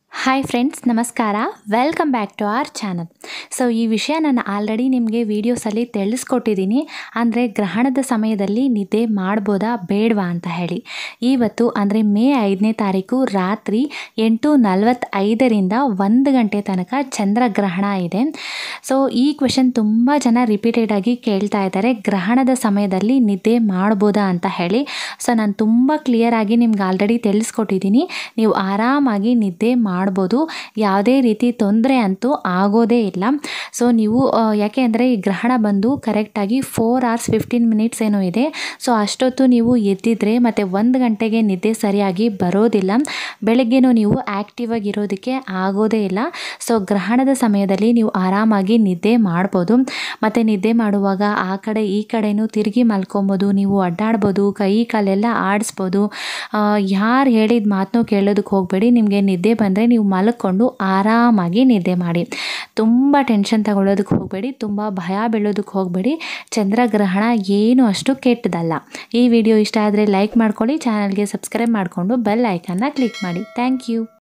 hi friends ನಮಸ್ಕಾರ welcome back to our channel so ಈ ವಿಷಯ ನಾನು ಆಲ್ರೆಡಿ ನಿಮಗೆ ವೀಡಿಯೋಸಲ್ಲಿ ತಿಳಿಸ್ಕೊಟ್ಟಿದ್ದೀನಿ ಅಂದರೆ ಗ್ರಹಣದ ಸಮಯದಲ್ಲಿ ನಿದ್ದೆ ಮಾಡ್ಬೋದಾ ಬೇಡವಾ ಅಂತ ಹೇಳಿ ಇವತ್ತು ಅಂದರೆ ಮೇ ಐದನೇ ತಾರೀಕು ರಾತ್ರಿ ಎಂಟು ನಲವತ್ತೈದರಿಂದ ಒಂದು ಗಂಟೆ ತನಕ ಚಂದ್ರಗ್ರಹಣ ಇದೆ ಸೊ ಈ ಕ್ವೆಶನ್ ತುಂಬ ಜನ ರಿಪೀಟೆಡ್ ಆಗಿ ಕೇಳ್ತಾ ಇದ್ದಾರೆ ಗ್ರಹಣದ ಸಮಯದಲ್ಲಿ ನಿದ್ದೆ ಮಾಡ್ಬೋದಾ ಅಂತ ಹೇಳಿ ಸೊ ನಾನು ತುಂಬ ಕ್ಲಿಯರ್ ಆಗಿ ನಿಮ್ಗೆ ಆಲ್ರೆಡಿ ತಿಳಿಸ್ಕೊಟ್ಟಿದ್ದೀನಿ ನೀವು ಆರಾಮಾಗಿ ನಿದ್ದೆ ಮಾಡ್ಬೋದು ಯಾವುದೇ ರೀತಿ ತೊಂದರೆ ಅಂತೂ ಆಗೋದೇ ಇಲ್ಲ ಸೊ ನೀವು ಆ, ಯಾಕೆ ಅಂದರೆ ಈ ಗ್ರಹಣ ಬಂದು ಕರೆಕ್ಟಾಗಿ ಫೋರ್ ಅವರ್ಸ್ ಫಿಫ್ಟೀನ್ ಮಿನಿಟ್ಸ್ ಏನೋ ಇದೆ ಸೊ ಅಷ್ಟೊತ್ತು ನೀವು ಎದ್ದಿದ್ರೆ ಮತ್ತು ಒಂದು ಗಂಟೆಗೆ ನಿದ್ದೆ ಸರಿಯಾಗಿ ಬರೋದಿಲ್ಲ ಬೆಳಗ್ಗೆನೂ ನೀವು ಆ್ಯಕ್ಟಿವ್ ಆಗಿರೋದಕ್ಕೆ ಆಗೋದೇ ಇಲ್ಲ ಸೊ ಗ್ರಹಣದ ಸಮಯದಲ್ಲಿ ನೀವು ಆರಾಮಾಗಿ ನಿದ್ದೆ ಮಾಡ್ಬೋದು ಮತ್ತು ನಿದ್ದೆ ಮಾಡುವಾಗ ಆ ಕಡೆ ಈ ಕಡೆನೂ ತಿರುಗಿ ಮಲ್ಕೊಬೋದು ನೀವು ಅಡ್ಡಾಡ್ಬೋದು ಕೈ ಕಾಲೆಲ್ಲ ಆಡಿಸ್ಬೋದು ಯಾರು ಹೇಳಿದ ಮಾತನ್ನೂ ಕೇಳೋದಕ್ಕೆ ಹೋಗಬೇಡಿ ನಿಮಗೆ ನಿದ್ದೆ ಬಂದರೆ ನೀವು ಮಲ್ಕೊಂಡು ಆರಾಮಾಗಿ ನಿದ್ದೆ ಮಾಡಿ ತುಂಬ ಟೆನ್ಷನ್ ತಗೊಳ್ಳೋದಕ್ಕೆ ಹೋಗಬೇಡಿ ತುಂಬ ಭಯ ಬೀಳೋದಕ್ಕೆ ಹೋಗಬೇಡಿ ಚಂದ್ರಗ್ರಹಣ ಏನು ಅಷ್ಟು ಕೆಟ್ಟದಲ್ಲ ಈ ವಿಡಿಯೋ ಇಷ್ಟ ಆದರೆ ಲೈಕ್ ಮಾಡ್ಕೊಳ್ಳಿ ಚಾನಲ್ಗೆ ಸಬ್ಸ್ಕ್ರೈಬ್ ಮಾಡಿಕೊಂಡು ಬೆಲ್ ಐಕನ್ನ ಕ್ಲಿಕ್ ಮಾಡಿ ಥ್ಯಾಂಕ್ ಯು